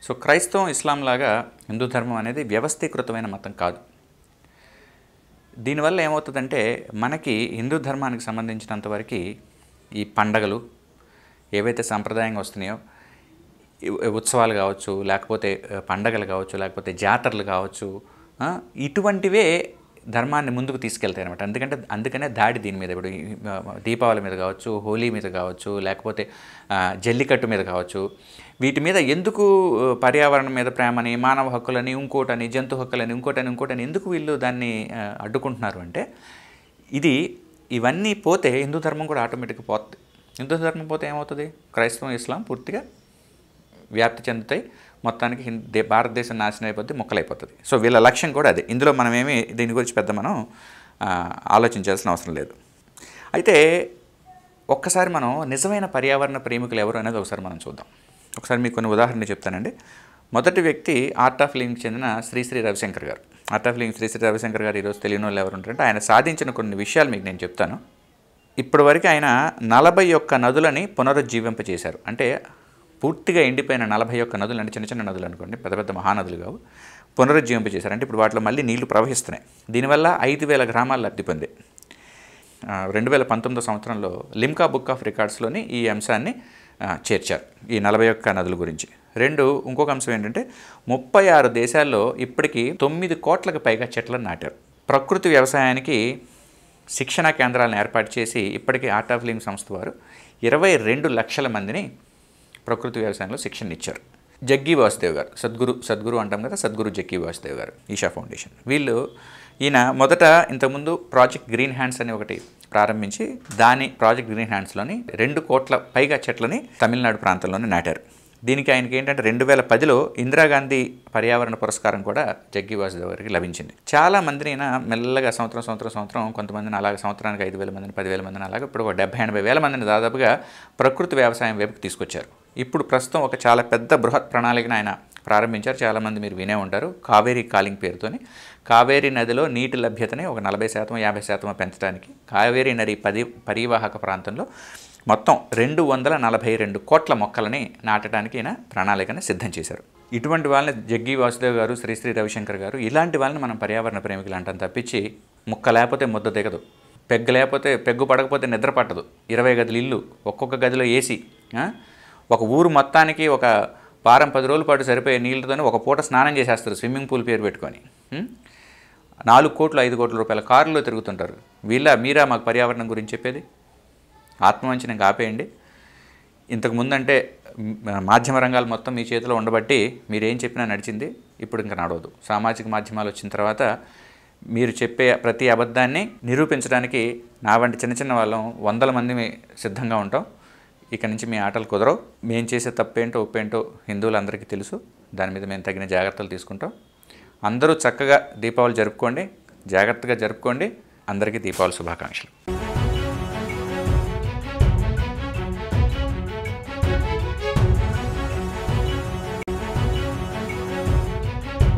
So క్రైస్తవం ఇస్లాం లాగా హిందూ ధర్మం అనేది వ్యవస్థీకృతమైన మతం కాదు దీనివల్ల ఏమవుతుందంటే మనకి హిందూ ధర్మానికి సంబంధించినంత వరకు ఈ పండగలు ఏవైతే సాంప్రదాయంగా వస్తున్నాయో ఈ ఉత్సవాలు కావచ్చు లేకపోతే ఆ, పండగలు కావచ్చు లేకపోతే జాతరలు కావచ్చు ఆ, ఇటువంటివే ధర్మాన్ని ముందుకు తీసుకెళ్తాయి అనమాట ఎందుకంటే అందుకనే దాడి దీని మీద ఇప్పుడు ఈ, ఆ, దీపావళి మీద కావచ్చు హోలీ మీద కావచ్చు లేకపోతే ఆ, జల్లికట్టు మీద కావచ్చు వీటి మీద ఎందుకు ఆ, పర్యావరణం మీద ప్రేమని మానవ హక్కులని ఇంకోటని జంతు హక్కులని ఇంకోటని ఇంకోటని ఎందుకు వీళ్ళు దాన్ని ఆ, అడ్డుకుంటున్నారు అంటే ఇది ఇవన్నీ పోతే హిందూ ధర్మం కూడా ఆటోమేటిక్గా పోతుంది హిందూ ధర్మం పోతే ఏమవుతుంది క్రైస్తవం ఇస్లాం పూర్తిగా వ్యాప్తి చెందుతాయి మొత్తానికి హింద్ దే- భారతదేశం నాశనం అయిపోద్ది మొక్కలైపోతుంది సో వీళ్ళ లక్ష్యం కూడా అదే ఇందులో మనం ఏమి దీని గురించి పెద్ద మనం ఆ, ఆలోచించాల్సిన అవసరం లేదు అయితే ఒక్కసారి మనం నిజమైన పర్యావరణ ప్రేమికులు ఎవరు అనేది ఒకసారి మనం చూద్దాం ఒకసారి మీకు కొన్ని ఉదాహరణలు చెప్తానండి మొదటి వ్యక్తి ఆర్ట్ ఆఫ్ లివింగ్కి చెందిన శ్రీశ్రీ రవిశంకర్ గారు art of living Sri Sri Ravishankar గారు ఈరోజు తెలియని వాళ్ళు ఎవరు ఉంటారంటే ఆయన సాధించిన కొన్ని విషయాలు మీకు నేను చెప్తాను ఇప్పటివరకు ఆయన నలభై ఒక్క నదులని పునరుజ్జీవింపజేశారు అంటే పూర్తిగా ఎండిపోయిన నలభై ఒక్క నదులు అంటే చిన్న చిన్న నదులు అనుకోండి పెద్ద పెద్ద మహానదులు కావు పునరుజ్జీవింపజేశారు అంటే ఇప్పుడు వాటిలో మళ్ళీ నీళ్లు ప్రవహిస్తున్నాయి దీనివల్ల ఐదు వేల గ్రామాలు లబ్ధి పొందాయి రెండు వేల పంతొమ్మిదో సంవత్సరంలో లిమ్కా బుక్ ఆఫ్ రికార్డ్స్లోని ఈ అంశాన్ని ఆ, చేర్చారు ఈ నలభై ఒక్క నదుల గురించి రెండు ఇంకొక అంశం ఏంటంటే ముప్పై ఆరు దేశాల్లో ఇప్పటికీ తొమ్మిది కోట్లకు పైగా చెట్లను నాటారు ప్రకృతి వ్యవసాయానికి శిక్షణ కేంద్రాలను ఏర్పాటు చేసి ఇప్పటికీ ఆర్ట్ ఆఫ్ లివింగ్ సంస్థ వారు ఇరవై రెండు లక్షల మందిని ప్రకృతి వ్యవసాయంలో శిక్షణ ఇచ్చారు జగ్గి వాసుదేవ్ గారు సద్గురు సద్గురు అంటాం కదా సద్గురు జగ్గి వాసుదేవ్ గారు ఈషా ఫౌండేషన్ వీళ్ళు ఈయన మొదట ఇంతకుముందు ప్రాజెక్ట్ గ్రీన్ హ్యాండ్స్ అని ఒకటి ప్రారంభించి దాని ప్రాజెక్ట్ గ్రీన్ హ్యాండ్స్లోని రెండు కోట్ల పైగా చెట్లని తమిళనాడు ప్రాంతంలోనే నాటారు దీనికి ఆయనకి ఏంటంటే రెండు వేల పదిలో ఇందిరాగాంధీ పర్యావరణ పురస్కారం కూడా జగ్గి వాసుదేవ్ గారికి లభించింది చాలా మందిని ఈయన మెల్లగా సంవత్సరం సంవత్సరం సంవత్సరం కొంతమందిని అలాగే సంవత్సరానికి ఐదు వేల మందిని పదివేల మందిని అలాగే ఇప్పుడు ఒక డెబ్బై ఎనభై వేల మందిని దాదాపుగా ప్రకృతి వ్యవసాయం వైపుకి తీసుకొచ్చారు ఇప్పుడు ప్రస్తుతం ఒక చాలా పెద్ద బృహత్ ప్రణాళికను ఆయన ప్రారంభించారు చాలామంది మీరు వినే ఉంటారు కావేరీ కాలింగ్ పేరుతోని కావేరీ నదిలో నీటి లభ్యతని ఒక నలభై శాతం యాభై శాతం పెంచడానికి కావేరీ నది పది పరివాహక ప్రాంతంలో మొత్తం రెండు వందల నలభై రెండు కోట్ల మొక్కలని నాటడానికి ఈయన ప్రణాళికని సిద్ధం చేశారు ఇటువంటి వాళ్ళని జగ్గి వాసుదేవ్ గారు శ్రీశ్రీ రవిశంకర్ గారు ఇలాంటి వాళ్ళని మనం పర్యావరణ ప్రేమికులు అంటాం తప్పించి ముక్క లేకపోతే ముద్ద దిగదు పెగ్గు లేకపోతే పెగ్గు పడకపోతే నిద్ర పట్టదు ఇరవై గదులు ఇల్లు ఒక్కొక్క గదిలో ఏసీ ఆ? ఒక ఊరు మొత్తానికి ఒక వారం పది రోజుల పాటు సరిపోయే నీళ్ళతోనే ఒక పూట స్నానం చేసేస్తారు స్విమ్మింగ్ పూల్ పేరు పెట్టుకొని ఉం? నాలుగు కోట్లు ఐదు కోట్ల రూపాయల కారులో తిరుగుతుంటారు వీళ్ళ మీరా మాకు పర్యావరణం గురించి చెప్పేది ఆత్మవంచనకు ఆపేయండి ఇంతకు ముందంటే మ్, మాధ్యమ రంగాలు మొత్తం మీ చేతిలో ఉండబట్టి మీరేం చెప్పినా నడిచింది ఇప్పుడు ఇంకా నడవదు సామాజిక మాధ్యమాలు వచ్చిన తర్వాత మీరు చెప్పే ప్రతి అబద్ధాన్ని నిరూపించడానికి నా వంటి చిన్న చిన్న వాళ్ళం వందల మంది సిద్ధంగా ఉంటాం ఇక నుంచి మీ ఆటలు కుదరవు మేము చేసే తప్పేంటో ఒప్పేంటో హిందువులందరికీ తెలుసు దాని మీద మేము తగిన జాగ్రత్తలు తీసుకుంటాం అందరూ చక్కగా దీపావళి జరుపుకోండి జాగ్రత్తగా జరుపుకోండి అందరికీ దీపావళి శుభాకాంక్షలు